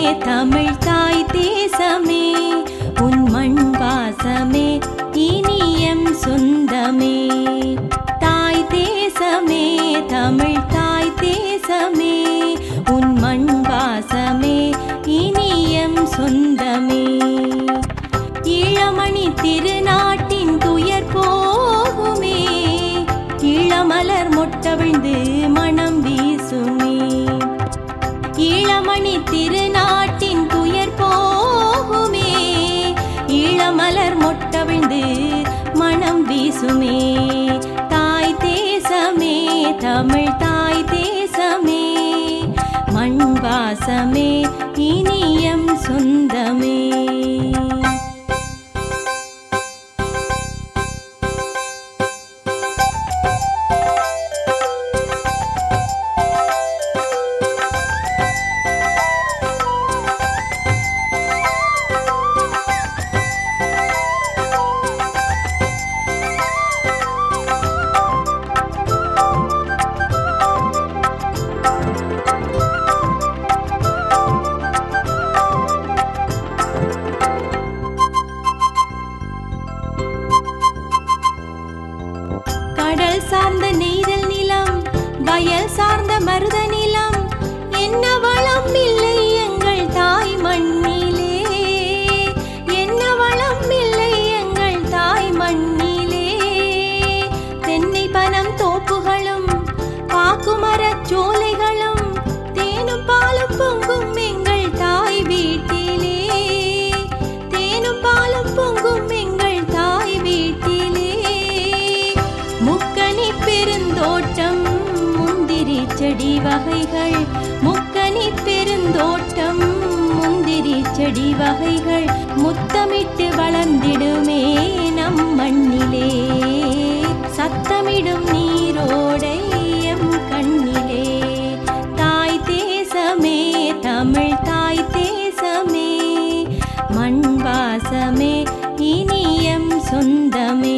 தமிழ் தாய் தேசமே உன் மண் வாசமே இனியம் சொந்தமே தாய் தேசமே தமிழ் தாய் தேசமே உன் மண் வாசமே இனியம் சொந்தமே இளமணி திருநாட்டின் துயர் போகுமே இளமலர் மொட்டவிழ்ந்து மனம் வீசுமே இளமணி திருநாட்டின் துயர் போகுமே இளமலர் மொட்டவிழ்ந்து மனம் வீசுமே தாய் தேசமே தமிழ் தாய் தேசமே மண் வாசமே இனியம் சொந்தமே கடல் சார்ந்த நெய்தல் நிலம் வயல் சார்ந்த மருத நிலம் என்ன வளம் இல்லை எங்கள் தாய் மண்ணிலே என்ன வளம் இல்லை எங்கள் தாய் மண்ணிலே தென்னை பனம் தோப்புகளும் பாக்குமரச் சோலைகளும் தேனும் பாலும் பொங்கும் எங்கள் தாய் வீட்டிலே தேனும் பாலும் பொங்கும் எங்கள் தாய் வீட்டிலே முக்கனி பெருந்தோட்டம் முந்திரி செடி வகைகள் முக்கனி பெருந்தோட்டம் முந்திரி செடி வகைகள் முத்தமிட்டு வளர்ந்திடுமே நம் மண்ணிலே சத்தமிடும் நீரோடை எம் கண்ணிலே தாய் தேசமே தமிழ் தாய் தேசமே மண் வாசமே இனியம் சொந்தமே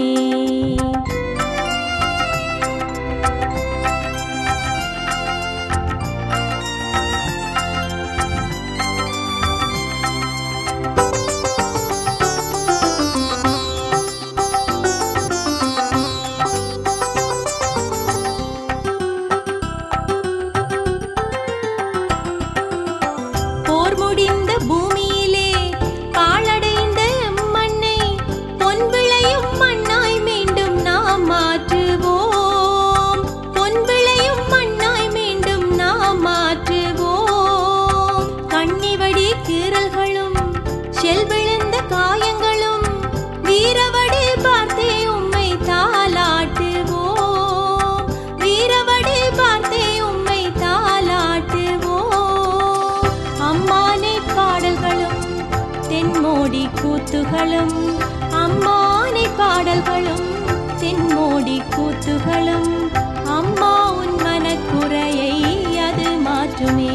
போர் முடிந்த பூமியிலே பாழடைந்த மண்ணை பொன் விளையும் மண்ணாய் மீண்டும் நாம் மாற்றுவோம் பொன் விளையும் மண்ணாய் மீண்டும் நாம் மாற்றுவோம் கண்ணிவடி கீறல்களும் செல் விழுந்த காயங்களும் வீரவடி பார்த்தே உம்மை தாலாட்டுவோம் வீரவடி பார்த்தே உம்மை தாலாட்டுவோம் அம்மானை பாடல்களும் தென்மோடி கூத்துகளும் அம்மானை பாடல்களும் தென்மோடி கூத்துகளும் அம்மா உன் மனக்குறையை அது மாற்றுமே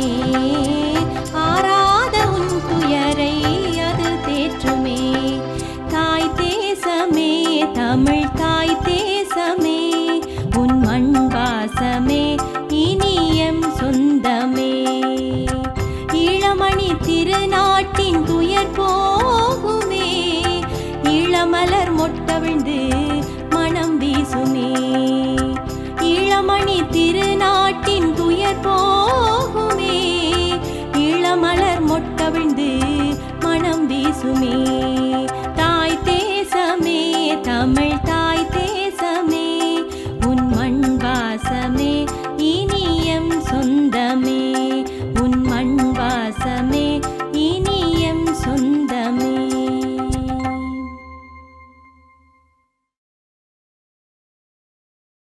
ஆறாத உன் துயரை அது தேற்றுமே தாய் தேசமே தமிழ் தாய் தேசமே உன் மண் வாசமே இனியம் சொந்தமே இளமணி திருநாட்டின் துயர் போகுமே இளமலர் மொட்டவிழ்ந்து மனம் வீசுமே இளமணி திருநாட்டின் துயர் போகுமே இளமலர் மொட்டவிழ்ந்து மனம் வீசுமே